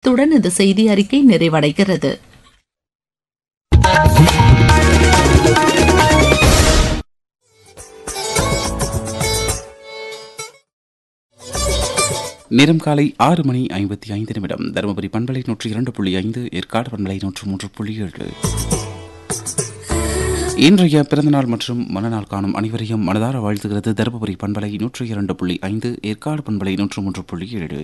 இத்துடன் இந்த செய்தி அறிக்கை நிறைவடைகிறது நேரம் காலை ஆறு மணி ஐம்பத்தி ஐந்து நிமிடம் தருமபுரி பண்பலை நூற்றி இரண்டு புள்ளி ஐந்து ஏற்காடு பண்பலை நூற்று மூன்று புள்ளி ஏழு இன்றைய பிறந்தநாள் மற்றும் மனநாள் காணும் அனைவரையும் மனதார வாழ்த்துகிறது தருமபுரி பண்பலை நூற்றி இரண்டு புள்ளி ஐந்து ஏற்காடு பண்பலை நூற்று மூன்று புள்ளி ஏழு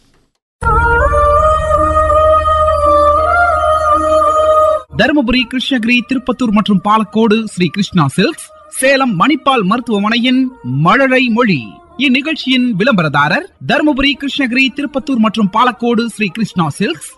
தருமபுரி கிருஷ்ணகிரி திருப்பத்தூர் மற்றும் பாலக்கோடு ஸ்ரீ கிருஷ்ணா சில்க்ஸ் சேலம் மணிப்பால் மருத்துவமனையின் மழலை மொழி இந்நிகழ்ச்சியின் விளம்பரதாரர் தருமபுரி கிருஷ்ணகிரி திருப்பத்தூர் மற்றும் பாலக்கோடு ஸ்ரீ கிருஷ்ணா சில்க்ஸ்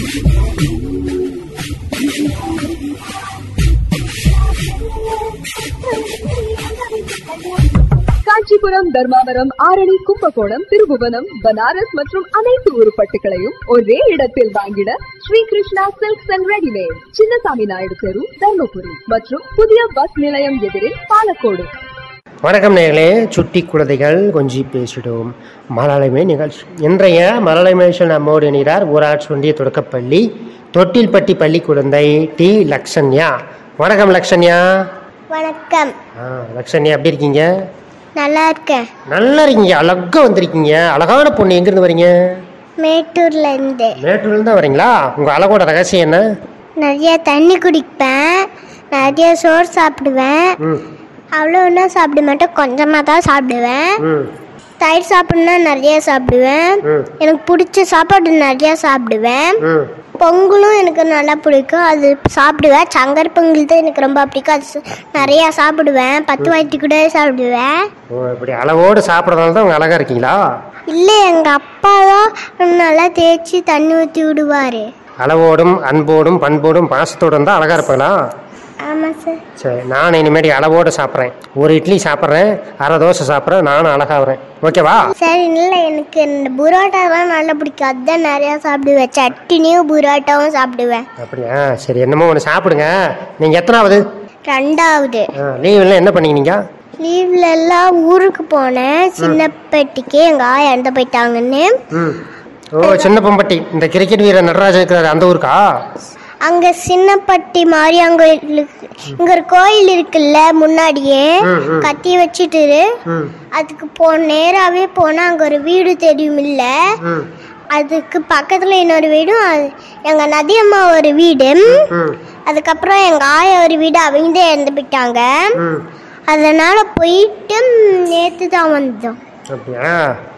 காஞ்சிபுரம் தர்மாவரம் ஆரணி கும்பகோணம் திருபுவனம் பனாரஸ் மற்றும் அனைத்து உருப்பட்டுகளையும் ஒரே இடத்தில் வாங்கிட Sri Krishna silks and readymade Chinnasamy Naidu தெரு தர்மபுரி மற்றும் புதிய பஸ் நிலையம் எதிரில் பாலக்கோடு வணக்கம் நேர்களே சுட்டி குழந்தைகள் கொஞ்சி பேசிடும் மலலைமை நிகழ்ச்சி இன்றைய மலலைமேஷன் நம்மோடு இணைகிறார் ஊராட்சி ஒன்றிய தொடக்கப்பள்ளி தொட்டில்பட்டி பள்ளி குழந்தை டி லக்ஷன்யா வணக்கம் லக்ஷன்யா வணக்கம் ஆ லக்ஷன்யா எப்படி இருக்கீங்க நல்லா இருக்கேன் நல்லா இருக்கீங்க அழகா வந்திருக்கீங்க அழகான பொண்ணு எங்கேருந்து வரீங்க மேட்டூர்ல இருந்து மேட்டூர்லேருந்து தான் வரீங்களா உங்கள் அழகோட ரகசியம் என்ன நிறைய தண்ணி குடிப்பேன் நிறைய சோறு சாப்பிடுவேன் ம் அவ்வளோ ஒன்றும் சாப்பிட மாட்டேன் கொஞ்சமாக தான் சாப்பிடுவேன் ம் தயிர் சாப்பிட்ணுன்னா நிறைய சாப்பிடுவேன் ம். எனக்கு பிடிச்ச சாப்பாடு நிறைய சாப்பிடுவேன் ம் பொங்கலும் எனக்கு நல்லா பிடிக்கும் அது சாப்பிடுவேன் சங்கர் பொங்கல் தான் எனக்கு ரொம்ப பிடிக்கும் அது ச- நிறைய சாப்பிடுவேன் பத்து வாட்டி கூட சாப்பிடுவேன் ஓ இப்படி அளவோடு சாப்பிட்றதால தான் உங்கள் அழகாக இருக்கீங்களா இல்லை எங்கள் அப்பா தான் நல்லா தேய்ச்சி தண்ணி ஊற்றி விடுவார் அளவோடும் அன்போடும் பண்போடும் பாசத்தோடும் தான் அழகாக இருப்பாங்களா ஆமாம் சார் சரி நான் இனிமேடி அளவோடு சாப்பிட்றேன் ஒரு இட்லி சாப்பிட்றேன் அரை தோசை சாப்பிட்றேன் நானும் அழகாகிறேன் ஓகேவா சரி இல்லை எனக்கு இந்த புரோட்டாலாம் நல்லா பிடிக்கும் அதுதான் நிறையா சாப்பிடுவேன் சட்னியும் புரோட்டாவும் சாப்பிடுவேன் அப்படியா சரி என்னமோ ஒன்று சாப்பிடுங்க நீங்கள் எத்தனாவது ரெண்டாவது லீவில் என்ன பண்ணீங்க நீங்கள் லீவ்ல எல்லாம் ஊருக்கு போனேன் சின்ன பெட்டிக்கு எங்கள் ஆயா இறந்து போயிட்டாங்கன்னு ம் ஓ சின்ன பம்பட்டி இந்த கிரிக்கெட் வீரர் நடராஜன் இருக்கிறாரு அந்த ஊருக்கா அங்கே சின்னப்பட்டி மாரியாங்க இங்கே ஒரு கோயில் இருக்குல்ல முன்னாடியே ம், ம். கத்தி வச்சுட்டு ம் அதுக்கு போ நேராகவே போனால் அங்கே ஒரு வீடு தெரியும் இல்லை ம் அதுக்கு பக்கத்தில் இன்னொரு வீடும் அது- எங்க நதியம்மா ஒரு வீடு ம் அதுக்கப்புறம் எங்க ஆயா ஒரு வீடு அவங்க தான் இறந்து போயிட்டாங்க ம் அதனால போயிட்டு நேத்து தான் வந்தோம் அப்படியா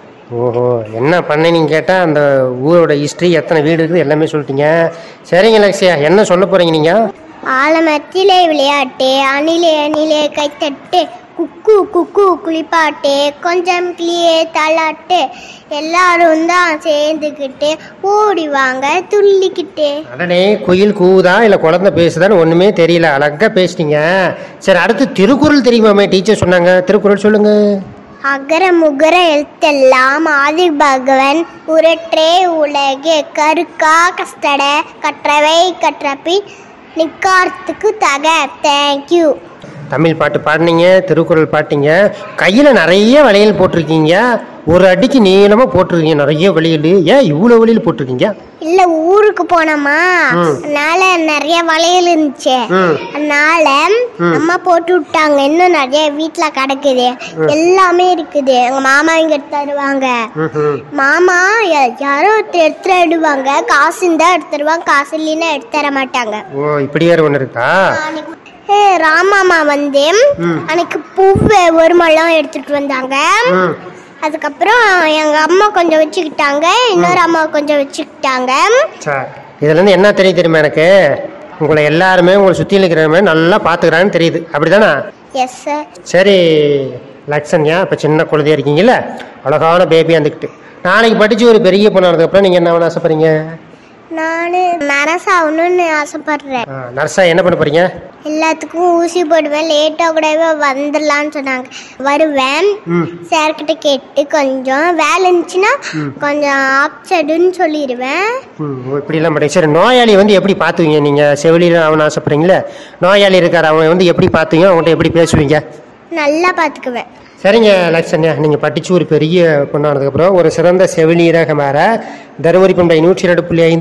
ஓஹோ என்ன பண்ணீங்கன்னு கேட்டால் அந்த ஊரோட ஹிஸ்ட்ரி எத்தனை வீடு இருக்குது எல்லாமே சொல்லிட்டீங்க சரிங்க லக்ஷயா என்ன சொல்ல போகிறீங்க நீங்கள் ஆலமரத்திலே விளையாட்டு அணிலே அணிலே கைத்தட்டு குக்கு குக்கு குளிப்பாட்டு கொஞ்சம் கிளியே தள்ளாட்டு எல்லாரும் தான் சேர்ந்துக்கிட்டு ஓடி வாங்க துள்ளிக்கிட்டு அடனே குயில் கூவுதா இல்லை குழந்தை பேசுதான்னு ஒன்றுமே தெரியல அழகாக பேசிட்டீங்க சரி அடுத்து திருக்குறள் தெரியுமாமே டீச்சர் சொன்னாங்க திருக்குறள் சொல்லுங்க அகர முகர எழுத்தெல்லாம் ஆதி பகவன் உரற்றே உலகு கருக்கா கஸ்தட கற்றவை கற்றபி நிக்கார்த்துக்கு தக தேங்க்யூ தமிழ் பாட்டு பாடினீங்க திருக்குறள் பாட்டீங்க கையில் நிறைய வளையல் போட்டிருக்கீங்க ஒரு அடிக்கு நீளமாக போட்டிருக்கீங்க நிறைய வளையல் ஏன் இவ்வளோ வளையல் போட்டிருக்கீங்க இல்ல ஊருக்கு போனோமா அதனால நிறைய வளையல் இருந்துச்சு ம் அதனால அம்மா போட்டு விட்டாங்க இன்னும் நிறைய வீட்ல கிடக்குது எல்லாமே இருக்குது எங்க மாமா இங்க எடுத்து தருவாங்க ம்ஹும். மாமா யா- யாரோ ஒருத்தர் எடுத்து தருவாங்க காசு இருந்தா எடுத்து தருவாங்க காசு இல்லைன்னா எடுத்து தர மாட்டாங்க ஓ இப்படி வேறு ஒன்று இருக்கா ஏ, ராமாமா வந்து அன்னைக்கு பூவை ஒரு மழம் எடுத்துட்டு வந்தாங்க ம் அதுக்கப்புறம் எங்க அம்மா கொஞ்சம் வச்சுக்கிட்டாங்க இன்னொரு அம்மா கொஞ்சம் வச்சுக்கிட்டாங்க சரி இதுலேருந்து என்ன தெரியும் தெரியுமா எனக்கு உங்களை எல்லாருமே உங்களை சுற்றி இருக்கிறவங்க நல்லா பார்த்துக்கிறான்னு தெரியுது அப்படிதானே எஸ் சார் சரி லக்ஷன்யா இப்போ சின்ன குழந்தையா இருக்கீங்கல்ல அழகான பேபி வந்துக்கிட்டு நாளைக்கு படித்து ஒரு பெரிய பொண்ணானதுக்கப்புறம் நீங்கள் என்ன பண்ண ஆசைப்படுறீங்க நான் நரஸ் ஆகணும்னு ஆசைப்படுறேன் ஆ, நர்ஸா என்ன பண்ண போறீங்க எல்லாத்துக்கும் ஊசி போடுவேன் லேட்டாக கூடவே வந்துடலான்னு சொன்னாங்க வருவேன் ம் சார்கிட்ட கேட்டு கொஞ்சம் வேலை இருந்துச்சுன்னா கொஞ்சம் ஆப்சடுன்னு சொல்லிடுவேன் ம் ஓ, இப்படிலாம் பண்ணுறீங்க சரி நோயாளி வந்து எப்படி பார்த்துவீங்க நீங்கள் செவிலியில் அவனை ஆசைப்படுறீங்களே நோயாளி இருக்கார் அவன் வந்து எப்படி பார்த்துவீங்க அவன்கிட்ட எப்படி பேசுவீங்க நல்லா பார்த்துக்குவேன் சரிங்க லக்ஷன்யா நீங்கள் படித்து ஒரு பெரிய பொண்ணானதுக்கப்புறம் ஒரு சிறந்த செவிலியராக மாற தருமபுரி பண்பை நூற்றி ரெண்டு புள்ளி ஐந்து